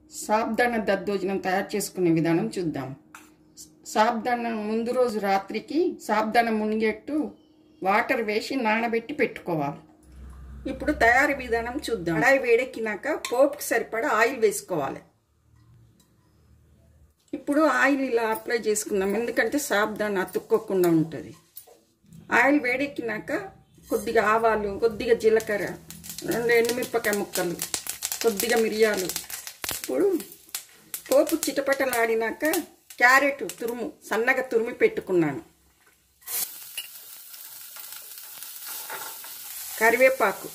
సాబ్దాన దద్దోజనం తయారు చేసుకునే విధానం చూద్దాం సాబ్దాన ముందు రోజు రాత్రికి సాబ్దాన మునిగేట్టు వాటర్ వేసి నానబెట్టి పెట్టుకోవాలి ఇప్పుడు తయారీ విధానం చూద్దాం కడాయి వేడెక్కినాక పోపుకి సరిపడా ఆయిల్ వేసుకోవాలి ఇప్పుడు ఆయిల్ ఇలా అప్లై చేసుకుందాం ఎందుకంటే సాబ్దాన అతుక్కోకుండా ఉంటుంది ఆయిల్ వేడెక్కినాక కొద్దిగా ఆవాలు కొద్దిగా జీలకర్ర రెండు ఎండుమిరపకాయ ముక్కలు కొద్దిగా మిరియాలు ఇప్పుడు పోపు చిటపటలాడినాక క్యారెట్ తురుము సన్నగా తురిమి పెట్టుకున్నాను కరివేపాకు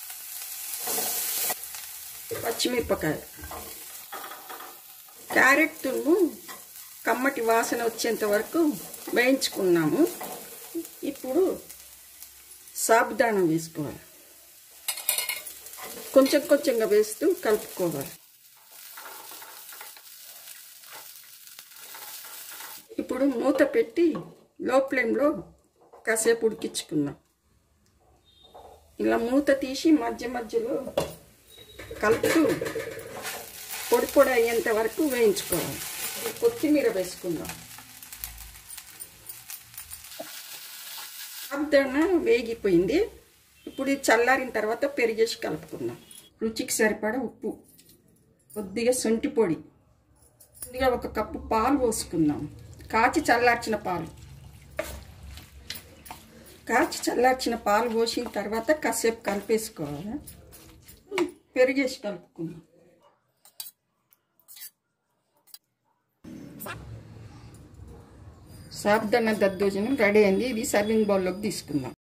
పచ్చిమిరపకాయ క్యారెట్ తురుము కమ్మటి వాసన వచ్చేంత వరకు వేయించుకున్నాము ఇప్పుడు సాబుదానం వేసుకోవాలి కొంచెం కొంచెంగా వేస్తూ కలుపుకోవాలి ఇప్పుడు మూత పెట్టి లో ఫ్లేమ్లో కాసేపు ఉడికించుకుందాం ఇలా మూత తీసి మధ్య మధ్యలో కలుపుతూ పొడి పొడి అయ్యేంత వరకు వేయించుకోవాలి కొత్తిమీర వేసుకుందాం సాబ్దాన వేగిపోయింది ఇప్పుడు ఇది చల్లారిన తర్వాత పెరిగేసి కలుపుకుందాం రుచికి సరిపడా ఉప్పు కొద్దిగా సొంటి పొడి కొద్దిగా ఒక కప్పు పాలు పోసుకుందాం కాచి చల్లార్చిన పాలు కాచి చల్లార్చిన పాలు పోసిన తర్వాత కాసేపు కలిపేసుకోవాలి పెరిగేసి కలుపుకుందాం సాబ్దాన దద్దోజనం రెడీ అయింది ఇది సర్వింగ్ బౌల్లోకి తీసుకుందాం